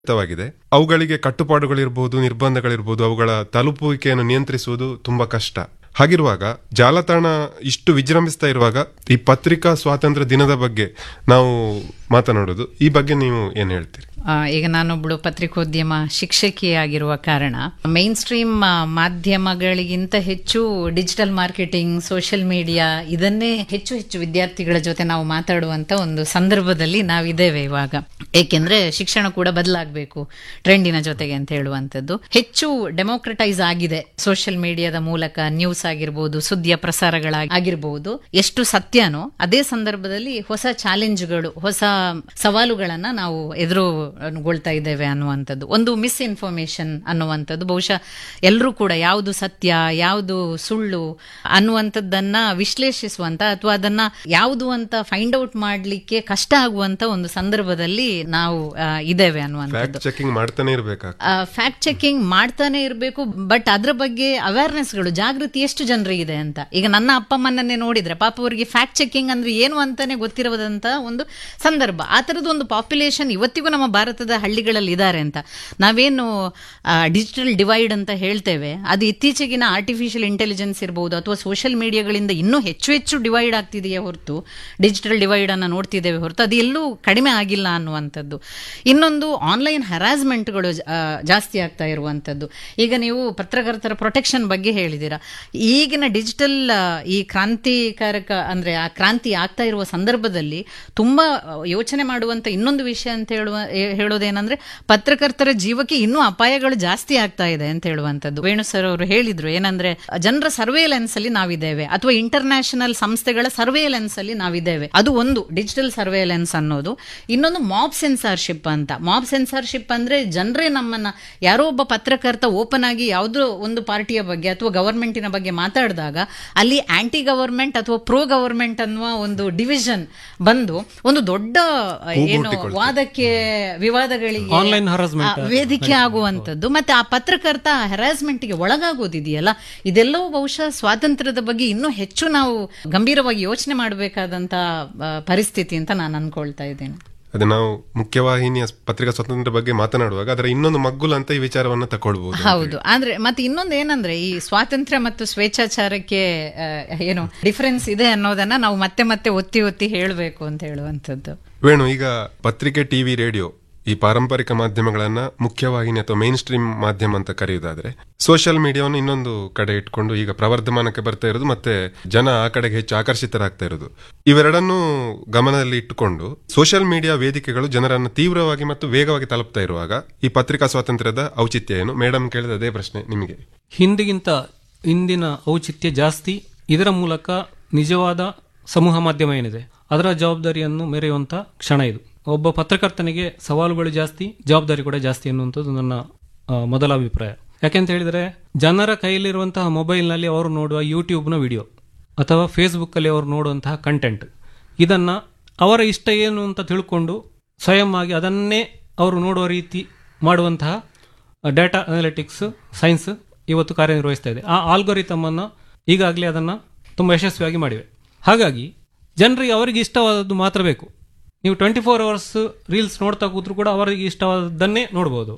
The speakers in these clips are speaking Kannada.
ವ್ಯಕ್ತವಾಗಿದೆ ಅವುಗಳಿಗೆ ಕಟ್ಟುಪಾಡುಗಳಿರ್ಬೋದು ನಿರ್ಬಂಧಗಳಿರ್ಬೋದು ಅವುಗಳ ತಲುಪುವಿಕೆಯನ್ನು ನಿಯಂತ್ರಿಸುವುದು ತುಂಬಾ ಕಷ್ಟ ಹಾಗಿರುವಾಗ ಜಾಲತಾಣ ಇಷ್ಟು ವಿಜೃಂಭಿಸ್ತಾ ಇರುವಾಗ ಈ ಪತ್ರಿಕಾ ಸ್ವಾತಂತ್ರ್ಯ ದಿನದ ಬಗ್ಗೆ ನಾವು ಮಾತನಾಡೋದು ಈ ಬಗ್ಗೆ ನೀವು ಏನ್ ಹೇಳ್ತೀರಿ ಆ, ಈಗ ನಾನೊಬ್ಳು ಪತ್ರಿಕೋದ್ಯಮ ಶಿಕ್ಷಕಿಯಾಗಿರುವ ಕಾರಣ ಮೈನ್ ಸ್ಟ್ರೀಮ್ ಮಾಧ್ಯಮಗಳಿಗಿಂತ ಹೆಚ್ಚು ಡಿಜಿಟಲ್ ಮಾರ್ಕೆಟಿಂಗ್ ಸೋಷಿಯಲ್ ಮೀಡಿಯಾ ಇದನ್ನೇ ಹೆಚ್ಚು ಹೆಚ್ಚು ವಿದ್ಯಾರ್ಥಿಗಳ ಜೊತೆ ನಾವು ಮಾತಾಡುವಂತ ಒಂದು ಸಂದರ್ಭದಲ್ಲಿ ನಾವಿದ್ದೇವೆ ಇವಾಗ ಏಕೆಂದ್ರೆ ಶಿಕ್ಷಣ ಕೂಡ ಬದಲಾಗಬೇಕು ಟ್ರೆಂಡಿನ ಜೊತೆಗೆ ಅಂತ ಹೇಳುವಂಥದ್ದು ಹೆಚ್ಚು ಡೆಮೋಕ್ರಟೈಸ್ ಆಗಿದೆ ಸೋಷಿಯಲ್ ಮೀಡಿಯಾದ ಮೂಲಕ ನ್ಯೂಸ್ ಆಗಿರ್ಬೋದು ಸುದ್ದಿಯ ಪ್ರಸಾರಗಳ ಆಗಿರ್ಬೋದು ಎಷ್ಟು ಸತ್ಯನೋ ಅದೇ ಸಂದರ್ಭದಲ್ಲಿ ಹೊಸ ಚಾಲೆಂಜ್ಗಳು ಹೊಸ ಸವಾಲುಗಳನ್ನ ನಾವು ಎದುರುಗೊಳ್ತಾ ಇದ್ದೇವೆ ಅನ್ನುವಂಥದ್ದು ಒಂದು ಮಿಸ್ ಇನ್ಫಾರ್ಮೇಶನ್ ಅನ್ನುವಂಥದ್ದು ಬಹುಶಃ ಎಲ್ಲರೂ ಕೂಡ ಯಾವುದು ಸತ್ಯ ಯಾವುದು ಸುಳ್ಳು ಅನ್ನುವಂಥದ್ದನ್ನ ವಿಶ್ಲೇಷಿಸುವಂತ ಅಥವಾ ಅದನ್ನ ಯಾವುದು ಅಂತ ಫೈಂಡ್ ಔಟ್ ಮಾಡ್ಲಿಕ್ಕೆ ಕಷ್ಟ ಆಗುವಂತ ಒಂದು ಸಂದರ್ಭದಲ್ಲಿ ನಾವು ಆ, ಇದ್ದೇವೆ ಅನ್ನುವಂಥದ್ದು ಫ್ಯಾಕ್ಟ್ ಚೆಕಿಂಗ್ ಮಾಡ್ತಾನೆ ಇರ್ಬೇಕಾಗ್ತದೆ ಫ್ಯಾಕ್ಟ್ ಚೆಕಿಂಗ್ ಮಾಡ್ತಾನೆ ಇರಬೇಕು ಬಟ್ ಅದ್ರ ಬಗ್ಗೆ ಅವೇರ್ನೆಸ್ಗಳು ಜಾಗೃತಿ ಎಷ್ಟು ಜನರಿಗೆ ಅಂತ ಈಗ ನನ್ನ ಅಪ್ಪ ಅಮ್ಮನನ್ನೇ ನೋಡಿದ್ರೆ ಪಾಪ ಅವರಿಗೆ ಫ್ಯಾಕ್ಟ್ ಚೆಕಿಂಗ್ ಅಂದ್ರೆ ಏನು ಅಂತಾನೆ ಗೊತ್ತಿರದಂತ ಒಂದು ಸಂದರ್ಭ ಆ ಥರದ್ದು ಒಂದು ಪಾಪ್ಯುಲೇಷನ್ ಇವತ್ತಿಗೂ ನಮ್ಮ ಭಾರತದ ಹಳ್ಳಿಗಳಲ್ಲಿ ಇದ್ದಾರೆ ಅಂತ ನಾವೇನು ಡಿಜಿಟಲ್ ಡಿವೈಡ್ ಅಂತ ಹೇಳ್ತೇವೆ ಅದು ಇತ್ತೀಚೆಗಿನ ಆರ್ಟಿಫಿಷಿಯಲ್ ಇಂಟೆಲಿಜೆನ್ಸ್ ಇರ್ಬೋದು ಅಥವಾ ಸೋಷಿಯಲ್ ಮೀಡಿಯಾಗಳಿಂದ ಇನ್ನೂ ಹೆಚ್ಚು ಹೆಚ್ಚು ಡಿವೈಡ್ ಆಗ್ತಿದೆಯೇ ಹೊರತು ಡಿಜಿಟಲ್ ಡಿವೈಡ್ ಅನ್ನ ನೋಡ್ತಿದ್ದೇವೆ ಹೊರತು ಅದು ಎಲ್ಲೂ ಕಡಿಮೆ ಆಗಿಲ್ಲ ಅನ್ನುವಂಥದ್ದು ಇನ್ನೊಂದು ಆನ್ಲೈನ್ ಹರಾಸ್ಮೆಂಟ್ಗಳು ಜಾಸ್ತಿ ಆಗ್ತಾ ಇರುವಂಥದ್ದು ಈಗ ನೀವು ಪತ್ರಕರ್ತರ ಪ್ರೊಟೆಕ್ಷನ್ ಬಗ್ಗೆ ಹೇಳಿದ್ದೀರಾ ಈಗಿನ ಡಿಜಿಟಲ್ ಈ ಕ್ರಾಂತಿಕಾರಕ ಅಂದ್ರೆ ಆ ಕ್ರಾಂತಿ ಆಗ್ತಾ ಇರುವ ಸಂದರ್ಭದಲ್ಲಿ ತುಂಬಾ ಆ, ಯೋಚನೆ ಮಾಡುವಂತ ಇನ್ನೊಂದು ವಿಷಯ ಅಂತ ಹೇಳುವ ಹೇ- ಹೇಳೋದೇನಂದ್ರೆ ಪತ್ರಕರ್ತರ ಜೀವಕ್ಕೆ ಇನ್ನೂ ಅಪಾಯಗಳು ಜಾಸ್ತಿ ಆಗ್ತಾ ಇದೆ ಅಂತ ಹೇಳುವಂಥದ್ದು ವೇಣು ಸರ್ ಅವರು ಹೇಳಿದ್ರು ಏನಂದ್ರೆ ಜನರ ಸರ್ವೇಲೆನ್ಸ್ ಅಲ್ಲಿ ನಾವಿದ್ದೇವೆ ಅಥವಾ ಇಂಟರ್ನ್ಯಾಷನಲ್ ಸಂಸ್ಥೆಗಳ ಸರ್ವೇಲೆನ್ಸ್ ಅಲ್ಲಿ ನಾವಿದ್ದೇವೆ ಅದು ಒಂದು ಡಿಜಿಟಲ್ ಸರ್ವೇಲೆನ್ಸ್ ಅನ್ನೋದು ಇನ್ನೊಂದು ಮಾಬ್ ಸೆನ್ಸಾರ್ಶಿಪ್ ಅಂತ ಮಾಬ್ ಸೆನ್ಸಾರ್ಶಿಪ್ ಅಂದ್ರೆ ಜನರೇ ನಮ್ಮನ್ನ ಯಾರೋ ಒಬ್ಬ ಪತ್ರಕರ್ತ ಓಪನ್ ಆಗಿ ಯಾವುದೋ ಒಂದು ಪಾರ್ಟಿಯ ಬಗ್ಗೆ ಅಥವಾ ಗವರ್ಮೆಂಟಿನ ಬಗ್ಗೆ ಮಾತಾಡಿದಾಗ ಅಲ್ಲಿ ಆಂಟಿ ಗವರ್ಮೆಂಟ್ ಅಥವಾ ಪ್ರೋ ಗವರ್ಮೆಂಟ್ ಅನ್ನುವ ಒಂದು ಡಿವಿಷನ್ ಬಂದು ಒಂದು ದೊಡ್ಡ ಏನು ವಾದಕ್ಕೆ ವಿವಾದಗಳಿಗೆ Online harassment. ಆ, ವೇದಿಕೆ ಆಗುವಂಥದ್ದು ಮತ್ತೆ ಆ ಪತ್ರಕರ್ತ harassment ಗೆ ಒಳಗಾಗೋದಿದೆಯಲ್ಲ ಇದೆಲ್ಲವೂ ಬಹುಶಃ ಸ್ವಾತಂತ್ರ್ಯದ ಬಗ್ಗೆ ಇನ್ನೂ ಹೆಚ್ಚು ನಾವು ಗಂಭೀರವಾಗಿ ಯೋಚನೆ ಮಾಡಬೇಕಾದಂತ ಪರಿಸ್ಥಿತಿ ಅಂತ ನಾನು ಅನ್ಕೊಳ್ತಾ ಇದ್ದೇನೆ ಅದೇ ನಾವು ಮುಖ್ಯವಾಹಿನಿಯ ಪತ್ರಿಕಾ ಸ್ವಾತಂತ್ರ್ಯ ಬಗ್ಗೆ ಮಾತನಾಡುವಾಗ ಅದರ ಇನ್ನೊಂದು ಮಗ್ಗುಲು ಅಂತ ಈ ವಿಚಾರವನ್ನ ತಗೊಳ್ಬಹುದು ಹೌದು ಆದ್ರೆ ಮತ್ತೆ ಇನ್ನೊಂದು ಏನಂದ್ರೆ ಈ ಸ್ವಾತಂತ್ರ್ಯ ಮತ್ತು ಸ್ವೇಚ್ಛಾಚಾರಕ್ಕೆ ಆ, ಏನು ಡಿಫರೆನ್ಸ್ ಇದೆ ಅನ್ನೋದನ್ನ ನಾವು ಮತ್ತೆ ಮತ್ತೆ ಒತ್ತಿ ಒತ್ತಿ ಹೇಳಬೇಕು ಅಂತ ಹೇಳುವಂಥದ್ದು ವೇಣು ಈಗ ಪತ್ರಿಕೆ ಟಿವಿ ರೇಡಿಯೋ ಈ ಪಾರಂಪರಿಕ ಮಾಧ್ಯಮಗಳನ್ನ ಮುಖ್ಯವಾಹಿನಿ ಅಥವಾ ಮೈನ್ ಸ್ಟ್ರೀಮ್ ಮಾಧ್ಯಮ ಅಂತ ಕರೆಯುವುದಾದ್ರೆ ಸೋಷಿಯಲ್ ಮೀಡಿಯಾವನ್ನು ಇನ್ನೊಂದು ಕಡೆ ಇಟ್ಕೊಂಡು ಈಗ ಪ್ರವರ್ಧಮಾನಕ್ಕೆ ಬರ್ತಾ ಇರೋದು ಮತ್ತೆ ಜನ ಆ ಕಡೆಗೆ ಹೆಚ್ಚು ಆಕರ್ಷಿತರಾಗ್ತಾ ಇರೋದು ಇವೆರಡನ್ನೂ ಗಮನದಲ್ಲಿ ಇಟ್ಟುಕೊಂಡು ಸೋಷಿಯಲ್ ಮೀಡಿಯಾ ವೇದಿಕೆಗಳು ಜನರನ್ನು ತೀವ್ರವಾಗಿ ಮತ್ತು ವೇಗವಾಗಿ ತಲುಪ್ತಾ ಇರುವಾಗ ಈ ಪತ್ರಿಕಾ ಸ್ವಾತಂತ್ರ್ಯದ ಔಚಿತ್ಯ ಏನು ಮೇಡಮ್ ಕೇಳಿದ ಅದೇ ಪ್ರಶ್ನೆ ನಿಮಗೆ ಹಿಂದಿಗಿಂತ ಇಂದಿನ ಔಚಿತ್ಯ ಜಾಸ್ತಿ ಇದರ ಮೂಲಕ ನಿಜವಾದ ಸಮೂಹ ಮಾಧ್ಯಮ ಏನಿದೆ ಅದರ ಜವಾಬ್ದಾರಿಯನ್ನು ಮೆರೆಯುವಂತ ಕ್ಷಣ ಇದು ಒಬ್ಬ ಪತ್ರಕರ್ತನಿಗೆ ಸವಾಲುಗಳು ಜಾಸ್ತಿ ಜವಾಬ್ದಾರಿ ಕೂಡ ಜಾಸ್ತಿ ಅನ್ನುವಂಥದ್ದು ನನ್ನ ಆ, ಮೊದಲ ಅಭಿಪ್ರಾಯ ಯಾಕೆಂತ ಹೇಳಿದರೆ ಜನರ ಕೈಯಲ್ಲಿರುವಂತಹ ಮೊಬೈಲ್ನಲ್ಲಿ ಅವರು ನೋಡುವ ಯೂಟ್ಯೂಬ್ನ ವಿಡಿಯೋ ಅಥವಾ ಫೇಸ್ಬುಕ್ಕಲ್ಲಿ ಅವರು ನೋಡುವಂತಹ ಕಂಟೆಂಟ್ ಇದನ್ನ ಅವರ ಇಷ್ಟ ಏನು ಅಂತ ತಿಳ್ಕೊಂಡು ಸ್ವಯಂ ಆಗಿ ಅದನ್ನೇ ಅವರು ನೋಡುವ ರೀತಿ ಮಾಡುವಂತಹ ಡೇಟಾ ಅನಾಲಿಟಿಕ್ಸ್ ಸೈನ್ಸ್ ಇವತ್ತು ಕಾರ್ಯನಿರ್ವಹಿಸ್ತಾ ಇದೆ ಆ ಆಲ್ಗೊರಿತಮ್ ಅನ್ನು ಈಗಾಗಲೇ ಅದನ್ನು ತುಂಬ ಯಶಸ್ವಿಯಾಗಿ ಮಾಡಿವೆ ಹಾಗಾಗಿ ಜನರಿಗೆ ಅವರಿಗೆ ಇಷ್ಟವಾದದ್ದು ಮಾತ್ರ ಬೇಕು ನೀವು ಟ್ವೆಂಟಿ ಫೋರ್ ಅವರ್ಸ್ ರೀಲ್ಸ್ ನೋಡ್ತಾ ಕೂತ್ರು ಕೂಡ ಅವರಿಗೆ ಇಷ್ಟವಾದದ್ದನ್ನೇ ನೋಡ್ಬೋದು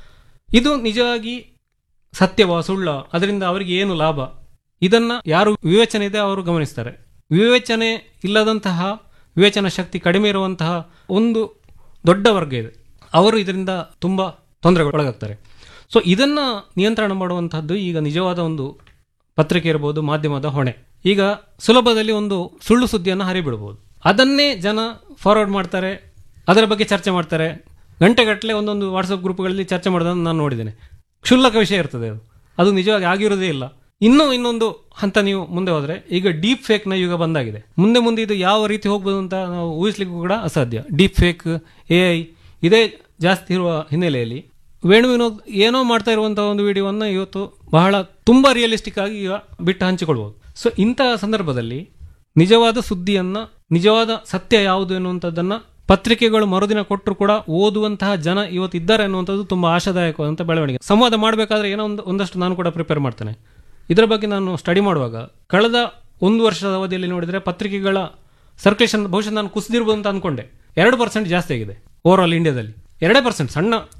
ಇದು ನಿಜವಾಗಿ ಸತ್ಯವಾ ಸುಳ್ಳ ಅದರಿಂದ ಅವರಿಗೆ ಏನು ಲಾಭ ಇದನ್ನ ಯಾರು ವಿವೇಚನೆ ಇದೆ ಅವರು ಗಮನಿಸ್ತಾರೆ ವಿವೇಚನೆ ಇಲ್ಲದಂತಹ ವಿವೇಚನಾ ಶಕ್ತಿ ಕಡಿಮೆ ಇರುವಂತಹ ಒಂದು ದೊಡ್ಡ ವರ್ಗ ಇದೆ ಅವರು ಇದರಿಂದ ತುಂಬಾ ತೊಂದರೆಗೆ ಒಳಗಾಗ್ತಾರೆ ಸೊ ಇದನ್ನ ನಿಯಂತ್ರಣ ಮಾಡುವಂತಹದ್ದು ಈಗ ನಿಜವಾದ ಒಂದು ಪತ್ರಿಕೆ ಇರಬಹುದು ಮಾಧ್ಯಮದ ಹೊಣೆ ಈಗ ಸುಲಭದಲ್ಲಿ ಒಂದು ಸುಳ್ಳು ಸುದ್ದಿಯನ್ನು ಹರಿಬಿಡಬಹುದು ಅದನ್ನೇ ಜನ ಫಾರ್ವರ್ಡ್ ಮಾಡ್ತಾರೆ ಅದರ ಬಗ್ಗೆ ಚರ್ಚೆ ಮಾಡ್ತಾರೆ ಗಂಟೆಗಟ್ಟಲೆ ಒಂದೊಂದು ವಾಟ್ಸಪ್ ಗ್ರೂಪ್ಗಳಲ್ಲಿ ಚರ್ಚೆ ಮಾಡೋದನ್ನು ನಾನು ನೋಡಿದ್ದೇನೆ ಕ್ಷುಲ್ಲಕ ವಿಷಯ ಇರ್ತದೆ ಅದು ಅದು ನಿಜವಾಗಿ ಆಗಿರೋದೇ ಇಲ್ಲ ಇನ್ನೂ ಇನ್ನೊಂದು ಹಂತ ನೀವು ಮುಂದೆ ಹೋದ್ರೆ ಈಗ ಡೀಪ್ ಫೇಕ್ ನ ಯುಗ ಬಂದಾಗಿದೆ ಮುಂದೆ ಮುಂದೆ ಇದು ಯಾವ ರೀತಿ ಹೋಗ್ಬೋದು ಅಂತ ನಾವು ಊಹಿಸ್ಲಿಕ್ಕೂ ಕೂಡ ಅಸಾಧ್ಯ ಡೀಪ್ ಫೇಕ್ ಎ ಐ ಇದೇ ಜಾಸ್ತಿ ಇರುವ ಹಿನ್ನೆಲೆಯಲ್ಲಿ ವೇಣು ವಿನೋದ್ ಏನೋ ಮಾಡ್ತಾ ಇರುವಂತಹ ಒಂದು ವಿಡಿಯೋವನ್ನ ಇವತ್ತು ಬಹಳ ತುಂಬಾ ರಿಯಲಿಸ್ಟಿಕ್ ಆಗಿ ಈಗ ಬಿಟ್ಟು ಹಂಚಿಕೊಳ್ಬಹುದು ಸೊ ಇಂತಹ ಸಂದರ್ಭದಲ್ಲಿ ನಿಜವಾದ ಸುದ್ದಿಯನ್ನ ನಿಜವಾದ ಸತ್ಯ ಯಾವುದು ಎನ್ನುವಂಥದ್ದನ್ನ ಪತ್ರಿಕೆಗಳು ಮರುದಿನ ಕೊಟ್ಟರು ಕೂಡ ಓದುವಂತಹ ಜನ ಇವತ್ತು ಇದ್ದಾರೆ ಅನ್ನುವಂಥದ್ದು ತುಂಬಾ ಆಶಾದಾಯಕವಾದಂಥ ಬೆಳವಣಿಗೆ ಸಂವಾದ ಮಾಡಬೇಕಾದ್ರೆ ಏನೋ ಒಂದು ಒಂದಷ್ಟು ನಾನು ಕೂಡ ಪ್ರಿಪೇರ್ ಮಾಡ್ತೇನೆ ಇದರ ಬಗ್ಗೆ ನಾನು ಸ್ಟಡಿ ಮಾಡುವಾಗ ಕಳೆದ ಒಂದು ವರ್ಷದ ಅವಧಿಯಲ್ಲಿ ನೋಡಿದ್ರೆ ಪತ್ರಿಕೆಗಳ ಸರ್ಕ್ಯುಲೇಷನ್ ಬಹುಶಃ ನಾನು ಕುಸಿದಿರ್ಬೋದು ಅಂತ ಅನ್ಕೊಂಡೆ ಎರಡು ಪರ್ಸೆಂಟ್ ಜಾಸ್ತಿ ಆಗಿದೆ ಓವರ್ ಆಲ್ ಇಂಡಿಯಾದಲ್ಲಿ ಎರಡೇ ಪರ್ಸೆಂಟ್ ಸಣ್ಣ